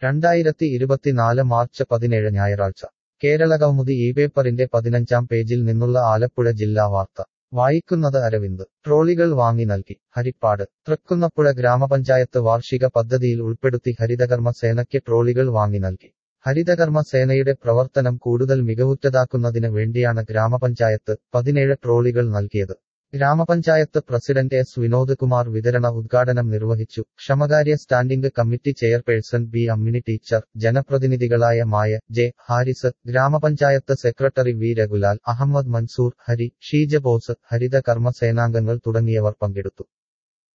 രണ്ടായിരത്തി ഇരുപത്തിനാല് മാർച്ച് പതിനേഴ് ഞായറാഴ്ച കേരളകൗമുദി ഈ പേപ്പറിന്റെ പതിനഞ്ചാം പേജിൽ നിന്നുള്ള ആലപ്പുഴ ജില്ലാ വാർത്ത വായിക്കുന്നത് അരവിന്ദ് ട്രോളികൾ വാങ്ങി നൽകി ഹരിപ്പാട് തൃക്കുന്നപ്പുഴ ഗ്രാമപഞ്ചായത്ത് വാർഷിക പദ്ധതിയിൽ ഉൾപ്പെടുത്തി ഹരിതകർമ്മ സേനയ്ക്ക് ട്രോളികൾ വാങ്ങി നൽകി ഹരിതകർമ്മ സേനയുടെ പ്രവർത്തനം കൂടുതൽ മികവുറ്റതാക്കുന്നതിന് വേണ്ടിയാണ് ഗ്രാമപഞ്ചായത്ത് പതിനേഴ് ട്രോളികൾ നൽകിയത് ഗ്രാമപഞ്ചായത്ത് പ്രസിഡന്റ് എസ് വിനോദ് കുമാർ വിതരണ ഉദ്ഘാടനം നിർവഹിച്ചു ക്ഷമകാര്യ standing committee chairperson B Ammini teacher ജനപ്രതിനിധികളായ Maya J Haris grama panchayat secretary V രഘുലാൽ അഹമ്മദ് മൻസൂർ ഹരി ഷീജ ബോസ് ഹരിത കർമ്മ സേനാംഗങ്ങൾ തുടങ്ങിയവർ പങ്കെടുത്തു